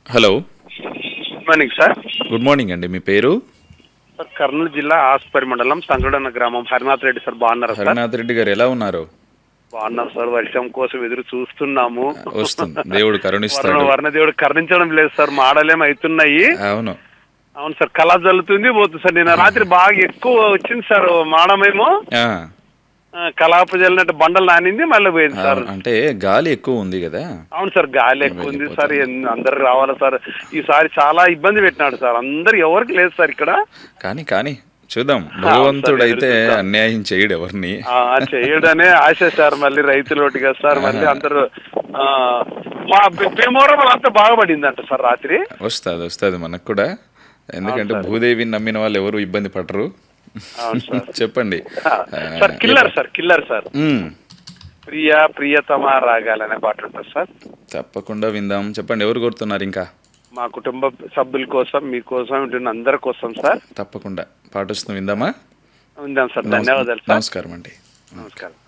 Hello good morning sir good morning అండి మీ పేరు సార్ కర్నూలు జిల్లా ఆస్పరి మండలం సంగడన్న గ్రామం హరినాథ్ రెడ్డి సార్ బాగున్నారా సార్ హరినాథ్ రెడ్డి గారు ఎలా ఉన్నారు బాగున్నాం సార్ వర్షం కోసం ఎదురు చూస్తున్నాము వస్తుంది దేవుడు కరుణిస్తాడు వర్ణ వర్ణదేవుడు కరుణించడం లేదు సార్ మాడలేం అవుతున్నాయి అవును అవును సార్ కళ జల్లుతుంది పోతుంది సార్ నిన్న రాత్రి బాగా ఎక్కువ వచ్చింది సార్ మాడమేమో ఆ, ఆ, కలాప జల్లినట్టు బండలు నానింది మళ్ళీ పోయింది సార్ అవును. అంటే గాలి ఎక్కువ ఉంది కదా అవును సార్ గాలి ఎక్కువ ఉంది సార్ ఎన్- అందరు రావాలి సార్ ఈసారి చాలా ఇబ్బంది పెట్టినాడు సార్ అందరు ఎవరికి లేదు సార్ ఇక్కడ కానీ కానీ చూద్దాం భగవంతుడు అయితే అన్యాయం చేయడు ఎవరిని ఆ, చేయడనే ఆశ సార్ మళ్ళీ రైతులోటి కదా సార్ మళ్ళీ అందరూ ఆ, మా భీమవరం అంతా బాగుపడిందంట సార్ రాత్రి వస్తుంది వస్తుంది మనకు కూడా ఎందుకంటే భూదేవిని నమ్మిన వాళ్ళు ఎవరు ఇబ్బంది పడరు అవును సార్ చెప్పండి ఆ, sir killer sir killer sir మ్మ్. ప్రియ ప్రియతమ రాగాలనే పాట ఉంటుంది సార్ తప్పకుండా విందాం చెప్పండి ఎవరు కోరుతున్నారు ఇంకా మా కుటుంబ సభ్యుల కోసం మీకోసం ఉంటున్న అందరి కోసం సార్ తప్పకుండా పాట వస్తుంది విందామా ఉందాం సార్ ధన్యవాదాలు సార్ నమస్కారం అండి నమస్కారం